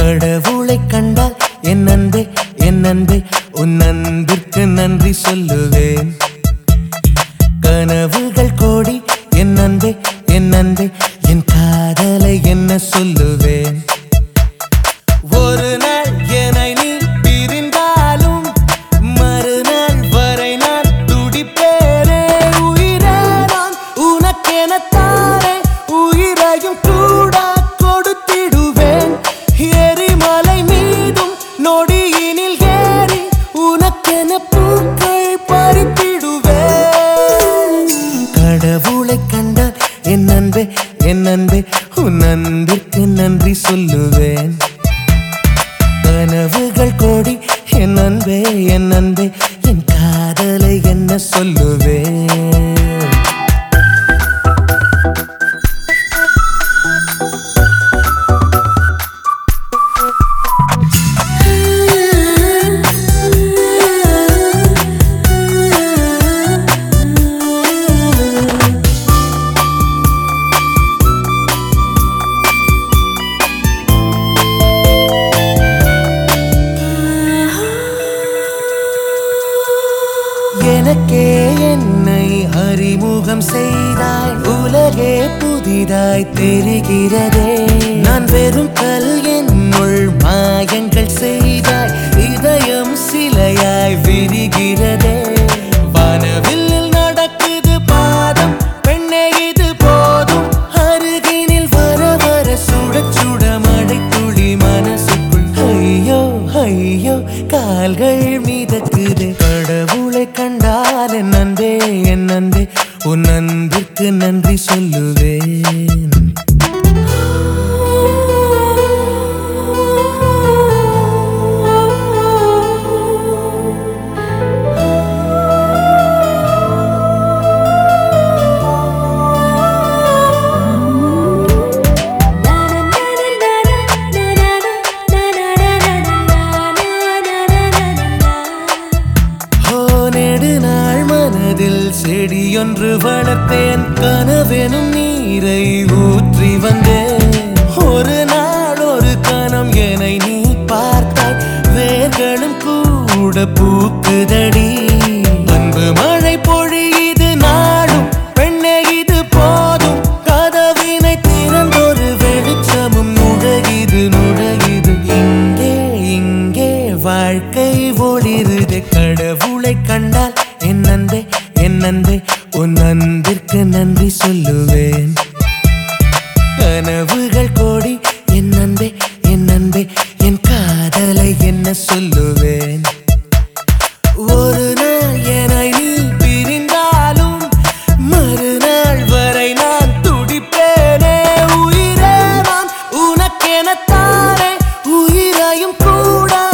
கடவுளை கண்டால் என் அன்பே என் அன்பே உன் அன்பிற்கு நன்றி சொல்லுவேன் கனவுகள் கோடி என் அன்பே என் அன்பே என் காதலை என்ன சொல்லுவேன் ஒரு நாள் என்னை நீ பிரிந்தாலும் மறுநாள் வரை நான் துடிப்பேனே உயிரே நான் உனக்கெனத்தானே உயிரையும் கூட கொடுத்திடுவேன் எரிமலை மீதும் நொடியினில் ஏறி உனக்கென பூக்கள் பறித்திடுவேன் கடவுளை கண்டால் என் அன்பே என் அன்பே உன் அன்பிற்கு நன்றி சொல்லுவேன் கனவுகள் கோடி என் அன்பே என் அன்பே என் காதலை என்ன சொல்லுவேன் எனக்கே என்னை அறிமுகம் செய்தாய் உலகே புதிதாய் தெரிகிறதே நான் வெறும் கல் என்னுள் மாயங்கள் செய்தாய் இதயம் சிலையாய் விரிகிறதே வானவில்லில் நடக்குது பாதம் பெண்ணே இது போதும் அருகினில் வர வர சுட சுட மழை துளி மனசுக்குள் ஐயோ ஐயோ கால்கள் மிதக்குது கடவுளை கண்டால் என் அன்பே என் அன்பே உன் அன்பிற்கு நன்றி சொல்லுவேன் ஓ நெடுநாள் மனதில் செடியொன்று வளர்த்தேன் கனவெனும் நீரை ஊற்றி வந்தேன் ஒரு நாள் ஒரு கணம் என நீ பார்த்தாய் வேர்களும் கூட பூக்குதடி அன்பு மழை பொழியுது நாடும் பெண்ணே இது போதும் கதவினை திறந்தொரு வெளிச்சமும் நுழையுது நுழையுது இங்கே இங்கே வாழ்க்கை ஒளிருது கடவுளை கண்டால் என் அன்பே என் அன்பே உன் அன்பிற்கு நன்றி சொல்லுவேன் கனவுகள் கோடி என் அன்பே என் அன்பே என் காதலை என்ன சொல்லுவேன் ஒரு நாள் என்னை நீ பிரிந்தாலும் மறுநாள் வரை நான் துடிப்பேனே உயிரே நான் உனக்கெனத்தானே உயிரையும் கூட